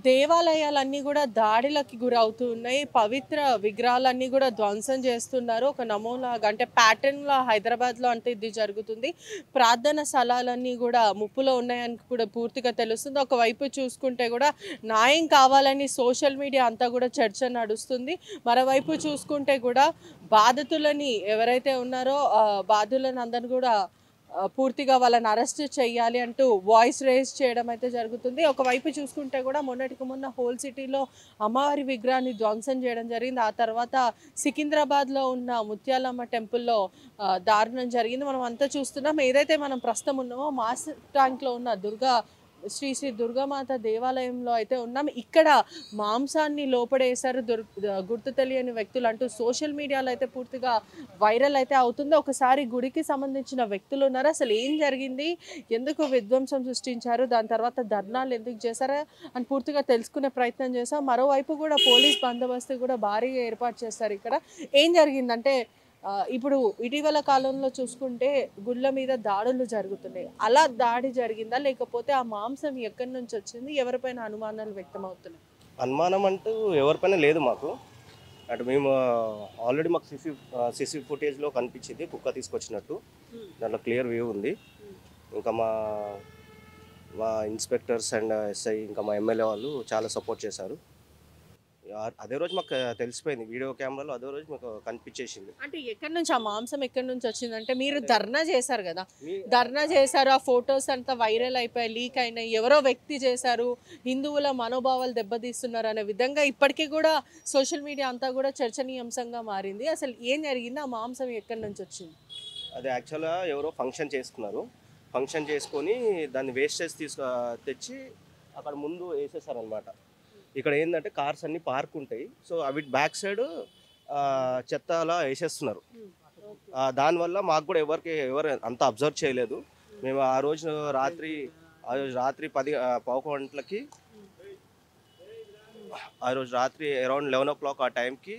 దేవాలయాలన్నీ కూడా దాడులకి గురవుతున్నాయి పవిత్ర విగ్రహాలన్నీ కూడా ధ్వంసం చేస్తున్నారు ఒక నమూనాగా అంటే ప్యాటర్న్లో హైదరాబాద్లో అంటే ఇది జరుగుతుంది ప్రార్థన స్థలాలన్నీ కూడా ముప్పులో ఉన్నాయని కూడా పూర్తిగా తెలుస్తుంది ఒకవైపు చూసుకుంటే కూడా న్యాయం కావాలని సోషల్ మీడియా అంతా కూడా చర్చ నడుస్తుంది మరోవైపు చూసుకుంటే కూడా బాధితులని ఎవరైతే ఉన్నారో ఆ బాధితులను అందరిని కూడా ఆ, పూర్తిగా వాళ్ళని అరెస్ట్ చేయాలి అంటూ వాయిస్ రేస్ చేయడం అయితే జరుగుతుంది ఒకవైపు చూసుకుంటే కూడా మొన్నటికి మొన్న హోల్ సిటీలో అమ్మవారి విగ్రహాన్ని ధ్వంసం చేయడం జరిగింది ఆ తర్వాత సికింద్రాబాద్లో ఉన్న ముత్యాలమ్మ టెంపుల్లో ఆ, దారుణం జరిగింది మనం అంతా చూస్తున్నాం ఏదైతే మనం ప్రస్తుతం ఉన్నామో మాస్ ట్యాంక్లో ఉన్న దుర్గా శ్రీ శ్రీ దుర్గామాత దేవాలయంలో అయితే ఉన్నాం ఇక్కడ మాంసాన్ని లోపడేశారు దుర్ గుర్తు తెలియని వ్యక్తులు అంటూ సోషల్ మీడియాలో అయితే పూర్తిగా వైరల్ అయితే అవుతుంది ఒకసారి గుడికి సంబంధించిన వ్యక్తులు ఉన్నారు అసలు ఏం జరిగింది ఎందుకు విధ్వంసం సృష్టించారు దాని తర్వాత ధర్నాలు ఎందుకు చేశారా అని పూర్తిగా తెలుసుకునే ప్రయత్నం చేశాం మరోవైపు కూడా పోలీస్ బందోబస్తు కూడా భారీగా ఏర్పాటు చేస్తారు ఇక్కడ ఏం జరిగిందంటే ఆ, ఇప్పుడు ఇటీవల కాలంలో చూసుకుంటే గుళ్ళ మీద దాడులు జరుగుతున్నాయి అలా దాడి జరిగిందా లేకపోతే ఆ మాంసం ఎక్కడి నుంచి వచ్చింది ఎవరిపైన అనుమానాలు వ్యక్తమవుతున్నాయి అనుమానం అంటూ ఎవరిపైన లేదు మాకు అటు మేము ఆల్రెడీ మాకు సిసి సిసి ఫుటేజ్లో కనిపించింది కుక్క తీసుకొచ్చినట్టు దాంట్లో క్లియర్ వ్యూ ఉంది ఇంకా మా మా ఇన్స్పెక్టర్స్ అండ్ ఎస్ఐ ఇంకా మా ఎమ్మెల్యే వాళ్ళు చాలా సపోర్ట్ చేశారు ఆ- అదే రోజు మాకు తెలిసిపోయింది వీడియో కెమెరాలో అదే రోజు మాకు కనిపించేసింది అంటే ఎక్కడి నుంచి ఆ మాంసం ఎక్కడి నుంచి వచ్చిందంటే మీరు ధర్నా చేశారు కదా మీ- ధర్నా చేశారు ఆ ఫొటోస్ అంతా వైరల్ అయిపోయాయి లీక్ అయినాయి ఎవరో వ్యక్తి చేశారు హిందువుల మనోభావాలు దెబ్బతీస్తున్నారు అనే విధంగా ఇప్పటికీ కూడా సోషల్ మీడియా అంతా కూడా చర్చనీయాంశంగా మారింది అసలు ఏం జరిగింది ఆ మాంసం ఎక్కడి నుంచి వచ్చింది అది యాక్చువల్గా ఎవరో ఫంక్షన్ చేసుకున్నారు ఫంక్షన్ చేసుకొని దాన్ని వేస్టేజ్ తీసుకు తెచ్చి అక్కడ ముందు వేసేసారనమాట ఇక్కడ ఏంటంటే కార్స్ అన్ని పార్క్ ఉంటాయి సో అవి బ్యాక్ సైడ్ చెత్త అలా వేసేస్తున్నారు ఆ, దానివల్ల మాకు కూడా ఎవరికి ఎవరు అంత అబ్జర్వ్ చేయలేదు మేము ఆ రోజు రాత్రి ఆ రోజు రాత్రి పది ఆ, పదకొండు గంటలకి ఆ రోజు రాత్రి అరౌండ్ లెవెన్ ఓ క్లాక్ ఆ టైంకి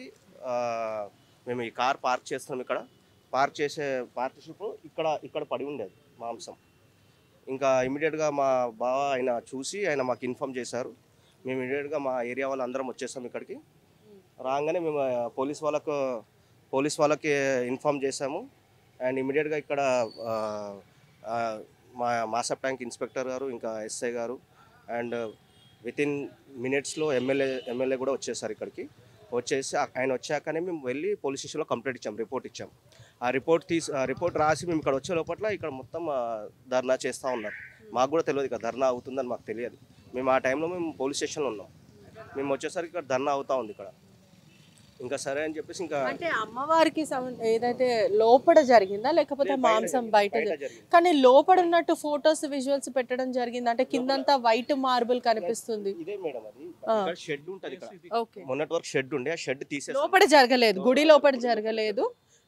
మేము ఈ కార్ పార్క్ చేస్తున్నాం ఇక్కడ పార్క్ చేసే పార్ట్నర్షిప్ ఇక్కడ ఇక్కడ పడి ఉండేది మాంసం ఇంకా ఇమీడియట్గా మా బావ ఆయన చూసి ఆయన మాకు ఇన్ఫామ్ చేశారు మేము ఇమీడియట్గా మా ఏరియా వాళ్ళు అందరం వచ్చేసాం ఇక్కడికి రాగానే మేము ఆ, పోలీస్ వాళ్ళకు పోలీస్ వాళ్ళకి ఇన్ఫామ్ చేశాము అండ్ ఇమీడియట్గా ఇక్కడ ఆ, ఆ, మా మాసప్ ట్యాంక్ ఇన్స్పెక్టర్ గారు ఇంకా ఎస్ఐ గారు అండ్ విత్ ఇన్ మినిట్స్లో ఎమ్మెల్యే ఎమ్మెల్యే కూడా వచ్చేసారు ఇక్కడికి వచ్చేసి ఆ- ఆయన వచ్చాకనే మేము వెళ్ళి పోలీస్ స్టేషన్లో కంప్లైంట్ ఇచ్చాం రిపోర్ట్ ఇచ్చాం ఆ రిపోర్ట్ తీసి ఆ రిపోర్ట్ రాసి మేము ఇక్కడ వచ్చే లోపల ఇక్కడ మొత్తం ఆ, ధర్నా చేస్తూ ఉన్నారు మాకు కూడా తెలియదు ఇక్కడ ధర్నా అవుతుందని మాకు తెలియదు మేము ఆ టైంలో మేము పోలీస్ స్టేషన్లో ఉన్నాం మేము వచ్చేసరికి ఇక్కడ ధర్నా అవుతా ఉంది ఇక్కడ ఇంకా సరే అని చెప్పేసి ఇంకా అంటే అమ్మవారికి సంబంధ ఏదైతే లోపల జరిగిందా లేకపోతే మాంసం బయట బయట జరిగిందా? జరిగింది. కానీ లోపల ఉన్నట్టు ఫొటోస్ విజువల్స్ పెట్టడం జరిగింది అంటే కిందంతా వైట్ మార్బుల్ కనిపిస్తుంది ఇదే మేడం అది ఆ. ఇక్కడ షెడ్ ఉంటుంది ఇక్కడ ఓకే మొన్నటి వరకు షెడ్ ఉండే ఆ షెడ్ తీసేసి లోపల జరగలేదు గుడి లోపల జరగలేదు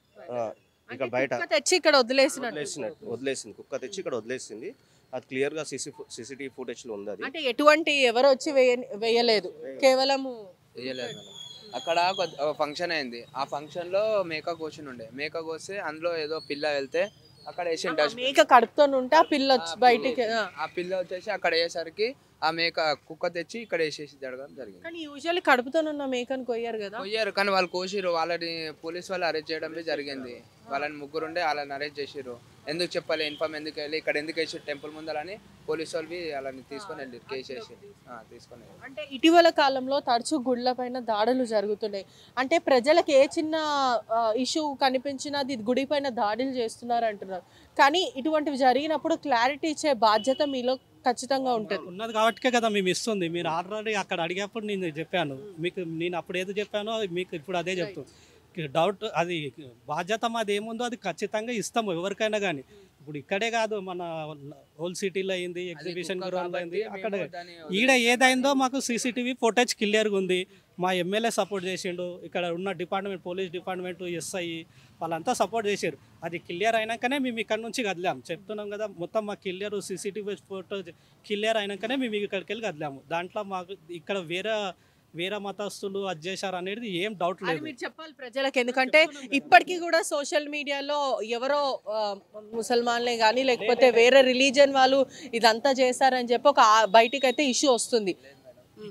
ఇక్కడ బయట కుక్క తెచ్చి ఇక్కడ వదిలేసినట్టు వదిలేసినట్టు వదిలేసింది కుక్క తెచ్చి ఇక్కడ వదిలేసింది అది క్లియర్ గా సీసీ సీసీటీవీ ఫుటేజ్ లో ఉంది అది అంటే ఎటువంటి ఎవరు వచ్చి వేయ- వేయలేదు కేవలము వేయలేదు మేడం అక్కడ ఒక ఫంక్షన్ అయింది ఆ ఫంక్షన్ లో మేక కోసిన ఉండే మేక కోస్తే అందులో ఏదో పిల్ల వెళ్తే అక్కడ వేసి డస్ట్ మేక కడుపుతో ఉంటే ఆ పిల్ల వచ్చి బయటికి ఆ. ఆ పిల్ల వచ్చేసి అక్కడ వేసేసరికి ఆ మేక కుక్క తెచ్చి ఇక్కడ వేసేసి జరగడం జరిగింది కానీ యూజువల్లీ కడుపుతో ఉన్న మేకను కొయ్యారు కదా పోయారు కానీ వాళ్ళు కోసిరు వాళ్ళని పోలీస్ వాళ్ళు అరెస్ట్ చేయడం బి జరిగింది వాళ్ళని ముగ్గురు ఉండే వాళ్ళని అరెస్ట్ చేసిర్రు ఎందుకు చెప్పాలి ఇన్ఫామ్ ఎందుకు వెళ్ళి ఇక్కడ ఎందుకు వేసి టెంపుల్ ముందరని పోలీస్ వాళ్ళు బి వాళ్ళని తీసుకొని వెళ్ళి కేసు వేసి ఆ, తీసుకొని వెళ్ళారు. అంటే ఇటీవల కాలంలో తరచూ గుళ్ళ పైన దాడులు జరుగుతున్నాయి అంటే ప్రజలకు ఏ చిన్న ఇష్యూ కనిపించినా అది గుడి పైన దాడులు చేస్తున్నారు అంటున్నారు కానీ ఇటువంటివి జరిగినప్పుడు క్లారిటీ ఇచ్చే బాధ్యత మీలో ఖచ్చితంగా ఉంటుంది ఉన్నది కాబట్టికే కదా మేము ఇస్తుంది మీరు ఆల్రెడీ అక్కడ అడిగేప్పుడు నేను చెప్పాను మీకు నేను అప్పుడు ఏది చెప్పానో అది మీకు ఇప్పుడు అదే చెప్తాను డౌట్ అది బాధ్యత మాది ఏముందో అది ఖచ్చితంగా ఇస్తాము ఎవరికైనా కానీ ఇప్పుడు ఇక్కడే కాదు మన హోల్ సిటీలో అయింది అది ఎగ్జిబిషన్ కుక్క గ్రౌండ్లో కాబట్టి అయింది అక్కడ మేము దాన్ని ఈడ ఏదైందో మాకు సీసీటీవీ ఫుటేజ్ క్లియర్గా ఉంది మా ఎమ్మెల్యే సపోర్ట్ చేసిండు ఇక్కడ ఉన్న డిపార్ట్మెంట్ పోలీస్ డిపార్ట్మెంట్ ఎస్ఐ వాళ్ళంతా సపోర్ట్ చేశారు అది క్లియర్ అయినాకనే మేము ఇక్కడ నుంచి కదిలాము చెప్తున్నాం కదా మొత్తం మా క్లియర్ సీసీటీవీ ఫోటో క్లియర్ అయినాకనే మేము ఇక్కడికి వెళ్ళి కదిలాము దాంట్లో మాకు ఇక్కడ వేరే వేరే మతస్థులు అది చేశారు అనేది ఏం డౌట్ అది లేదు మీరు చెప్పాలి ప్రజలకు ఎందుకంటే ఇప్పటికీ కూడా సోషల్ మీడియాలో ఎవరో ఆ, ముసల్మాన్లే కానీ లేకపోతే వేరే రిలీజన్ వాళ్ళు ఇదంతా చేశారని చెప్పి ఒక ఆ- బయటికి అయితే ఇష్యూ వస్తుంది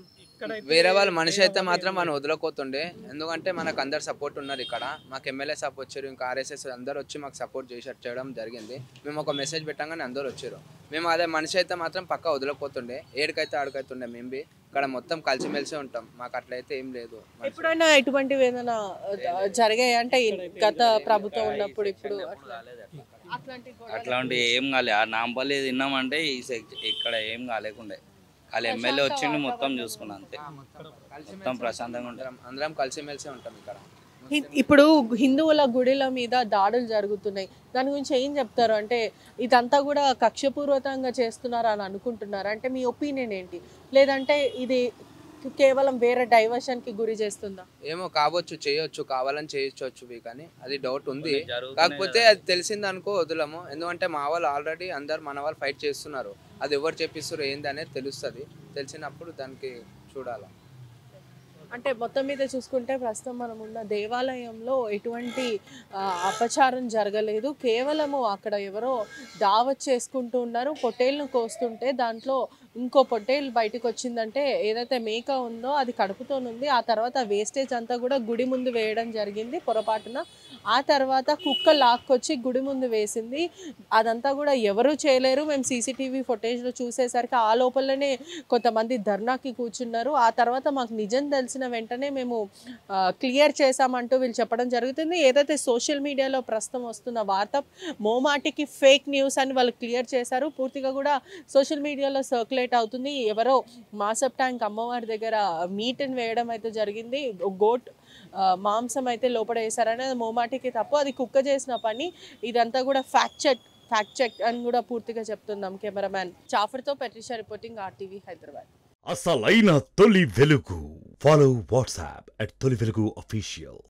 వేరే వాళ్ళ మనిషి అయితే మాత్రం మనం వదలకోతుండే ఎందుకంటే మనకు అందరు సపోర్ట్ ఉన్నారు ఇక్కడ మాకు ఎమ్మెల్యే సపోర్ట్ వచ్చారు ఇంకా ఆర్ఎస్ఎస్ అందరు వచ్చి మాకు సపోర్ట్ చేసి చేయడం జరిగింది మేము ఒక మెసేజ్ పెట్టంగానే అందరు వచ్చారు మేము అదే మనిషి అయితే మాత్రం పక్కా వదలకోతుండే ఏడికైతే ఆడికైతుండే మేము బి ఇక్కడ మొత్తం కలిసిమెలిసి ఉంటాం మాకు అట్లయితే ఏం లేదు మనిషి. ఎప్పుడైనా ఎటువంటివి ఏదైనా ఆ, జరిగాయి అంటే ఈ గత ప్రభుత్వం ఉన్నప్పుడు ఇప్పుడు అట్లా అట్లాంటి గొడవలు అట్లాంటి ఏం కాలే ఆ నాంపల్లి తిన్నామంటే ఈ సెక్- ఇక్కడ ఏం కాలేకుండే వాళ్ళ ఎమ్మెల్యే వచ్చిండు మొత్తం చూసుకున్నా అంతే మొత్తం ప్రశాంతంగా ఉంటుంది అందరం అందరం కలిసిమెలిసి ఉంటాం ఇక్కడ హి- ఇప్పుడు హిందువుల గుడిల మీద దాడులు జరుగుతున్నాయి దాని గురించి ఏం చెప్తారు అంటే ఇదంతా కూడా కక్షపూర్వకంగా చేస్తున్నారు అని అనుకుంటున్నారు అంటే మీ ఒపీనియన్ ఏంటి లేదంటే ఇది కేవలం వేరే డైవర్షన్ కి గురి చేస్తుందా ఏమో కావచ్చు చేయొచ్చు కావాలని చేయొచ్చు కానీ అది డౌట్ ఉంది కొన్ని జరుగుతున్నాయి కాకపోతే కదా. అది తెలిసింది అనుకో వదలము ఎందుకంటే మా వాళ్ళు ఆల్రెడీ అందరు మన వాళ్ళు ఫైట్ చేస్తున్నారు అది ఎవరు చెప్పిస్తారు ఏంది అనేది తెలుస్తుంది తెలిసినప్పుడు దానికి చూడాలి అంటే మొత్తం మీద చూసుకుంటే ప్రస్తుతం మనం ఉన్న దేవాలయంలో ఎటువంటి ఆ, అపచారం జరగలేదు కేవలము అక్కడ ఎవరో దావత్ చేసుకుంటూ ఉన్నారు పొట్టేళ్ళను కోస్తుంటే దాంట్లో ఇంకో పొట్టేలు బయటకు వచ్చిందంటే ఏదైతే మేక ఉందో అది కడుపుతోనుంది ఆ తర్వాత వేస్టేజ్ అంతా కూడా గుడి ముందు వేయడం జరిగింది పొరపాటున ఆ తర్వాత కుక్క లాక్కొచ్చి గుడి ముందు వేసింది అదంతా కూడా ఎవరు చేయలేరు మేము సీసీటీవీ ఫుటేజ్లో చూసేసరికి ఆ లోపలనే కొంతమంది ధర్నాకి కూర్చున్నారు ఆ తర్వాత మాకు నిజం తెలిసిన వెంటనే మేము క్లియర్ చేశామంటూ వీళ్ళు చెప్పడం జరుగుతుంది ఏదైతే సోషల్ మీడియాలో ప్రస్తుతం వస్తున్న వార్త మోమాటికి ఫేక్ న్యూస్ అని వాళ్ళు క్లియర్ చేశారు పూర్తిగా కూడా సోషల్ మీడియాలో సర్క్యులేట్ అవుతుంది ఎవరో మాసప్ ట్యాంక్ అమ్మవారి దగ్గర మీట్ని వేయడం అయితే జరిగింది గోట్ ఆ, మాంసం అయితే లోపల వేశారని అది మోమాటికి తప్పు అది కుక్క చేసిన పని ఇదంతా కూడా ఫ్యాక్ట్ చెక్ ఫ్యాక్ట్ చెక్ అని కూడా పూర్తిగా చెప్తున్నాం కెమెరామ్యాన్ చాఫర్తో పెట్రిషా రిపోర్టింగ్ ఆర్టీవీ హైదరాబాద్ అసలైన తొలి వెలుగు ఫాలో వాట్సాప్ అట్ తొలి వెలుగు అఫీషియల్